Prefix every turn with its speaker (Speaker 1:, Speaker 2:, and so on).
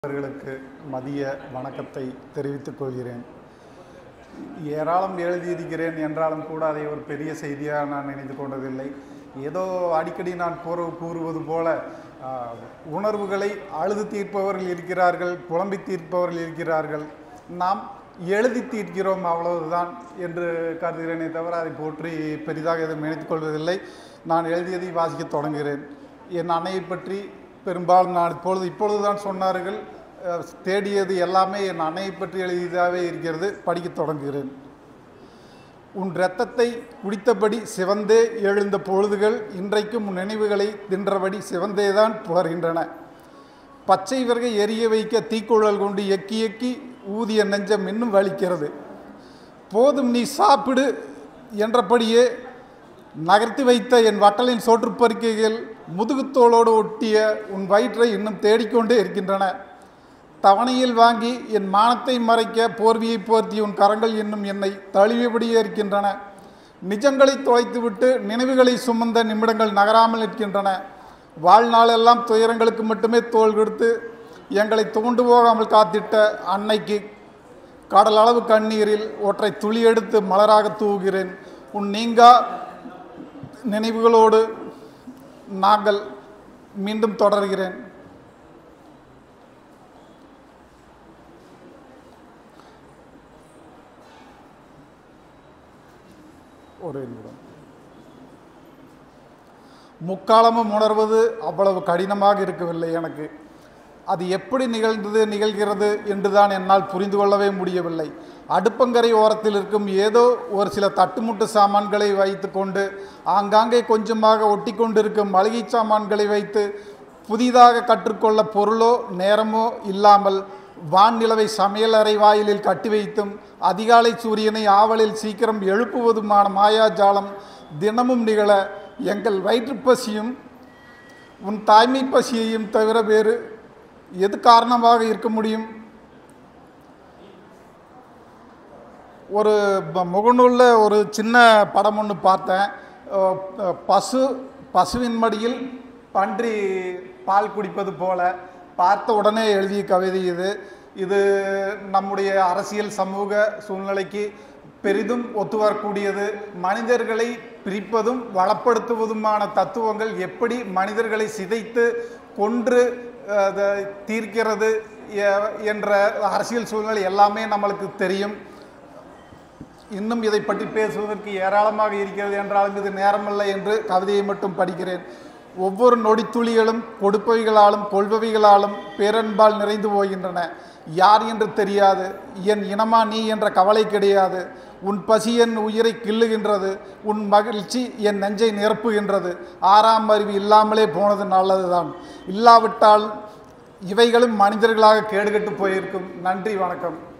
Speaker 1: அவர்களுக்கு மதிய வணக்கத்தை தெரிவித்துக் கொள்கிறேன் ஏராளம் எழுதியிருக்கிறேன் என்றாலும் கூட அதை ஒரு பெரிய செய்தியாக நான் நினைத்து கொண்டதில்லை ஏதோ அடிக்கடி நான் கூற கூறுவது போல ஆஹ், உணர்வுகளை அழுது தீர்ப்பவர்கள் இருக்கிறார்கள் புலம்பி தீர்ப்பவர்கள் இருக்கிறார்கள் நாம் எழுதி தீர்க்கிறோம் அவ்வளவுதான் என்று கருதுகிறேனே தவிர அதை போற்றி பெரிதாக எதுவும் நினைத்துக் கொள்வதில்லை நான் எழுதியதை வாசிக்கத் தொடங்குகிறேன் என் அன்னையை பற்றி பெரும்பாலும் நான் இப்பொழுது இப்பொழுதுதான் சொன்னார்கள் அஹ், தேடியது எல்லாமே என் அன்னையை பற்றி எழுதியதாகவே இருக்கிறது படிக்கத் தொடங்குகிறேன் உன் இரத்தத்தை குடித்தபடி சிவந்தே எழுந்த பொழுதுகள் இன்றைக்கும் உன் நினைவுகளை தின்றபடி சிவந்தேதான் புலர்கின்றன பச்சை விறகை எரிய வைக்க தீக்குழல் கொண்டு எக்கி எக்கி ஊதிய நெஞ்சம் இன்னும் வலிக்கிறது போதும் நீ சாப்பிடு என்றபடியே நகர்த்தி வைத்த என் வட்டலின் சோற்றுப்பறிக்கைகள் முதுகுத்தோளோடு ஒட்டிய உன் வயிற்றை இன்னும் தேடிக்கொண்டே இருக்கின்றன தவணையில் வாங்கி என் மானத்தை மறைக்க போர்வியை போர்த்தி உன் கரங்கள் இன்னும் என்னை தழுவியபடியே இருக்கின்றன நிஜங்களை தொலைத்துவிட்டு நினைவுகளை சுமந்த நிமிடங்கள் நகராமல் நிற்கின்றன வாழ்நாளெல்லாம் துயரங்களுக்கு மட்டுமே தோள் கொடுத்து எங்களை தூண்டு போகாமல் காத்திட்ட அன்னைக்கு கடல் அளவு கண்ணீரில் ஒற்றை துளி எடுத்து மலராக தூவுகிறேன் உன் நீங்கா நினைவுகளோடு நாங்கள் மீண்டும் தொடர்கிறேன் ஒரு நிமிடம் முக்காலமும் உணர்வது அவ்வளவு கடினமாக இருக்கவில்லை எனக்கு அது எப்படி நிகழ்ந்தது நிகழ்கிறது என்றுதான் என்னால் புரிந்து கொள்ளவே முடியவில்லை அடுப்பங்கரை ஓரத்தில் இருக்கும் ஏதோ ஒரு சில தட்டுமுட்டு சாமான்களை வைத்துக்கொண்டு ஆங்காங்கே கொஞ்சமாக ஒட்டி கொண்டிருக்கும் மளிகை சாமான்களை வைத்து புதிதாக கற்றுக்கொள்ள பொருளோ நேரமோ இல்லாமல் வான்நிலவை சமையலறை வாயிலில் கட்டி வைத்தும் அதிகாலை சூரியனை ஆவலில் சீக்கிரம் எழுப்புவதுமான மாயாஜாலம் தினமும் நிகழ எங்கள் வயிற்றுப்பசியும் உன் தாய்மை பசியையும் தவிர வேறு எது காரணமாக இருக்க முடியும் ஒரு ப- முகநூலில் ஒரு சின்ன படம் ஒன்று பார்த்தேன் அஹ் ப- பசு பசுவின் மடியில் பன்றி பால் குடிப்பது போல பார்த்த உடனே எழுதிய கவிதை இது இது நம்முடைய அரசியல் சமூக சூழ்நிலைக்கு பெரிதும் ஒத்து வரக்கூடியது மனிதர்களை பிரிப்பதும் வளப்படுத்துவதுமான தத்துவங்கள் எப்படி மனிதர்களை சிதைத்து கொன்று அஹ், அதை தீர்க்கிறது எ- என்ற அரசியல் சூழ்நிலை எல்லாமே நம்மளுக்கு தெரியும் இன்னும் இதை பற்றி பேசுவதற்கு ஏராளமாக இருக்கிறது என்றாலும் இது நேரமல்ல என்று கவிதையை மட்டும் படிக்கிறேன் ஒவ்வொரு நொடித்துளிகளும் கொடுப்பவைகளாலும் கொள்பவைகளாலும் பேரன்பால் நிறைந்து போகின்றன யார் என்று தெரியாது என் இனமா நீ என்ற கவலை கிடையாது உன் பசி என் உயிரை கிள்ளுகின்றது உன் மகிழ்ச்சி என் நெஞ்சை நிரப்புகின்றது ஆறாம் அறிவு இல்லாமலே போனது நல்லதுதான் இல்லாவிட்டால் இவைகளும் மனிதர்களாக கேடுகட்டு போயிருக்கும் நன்றி வணக்கம்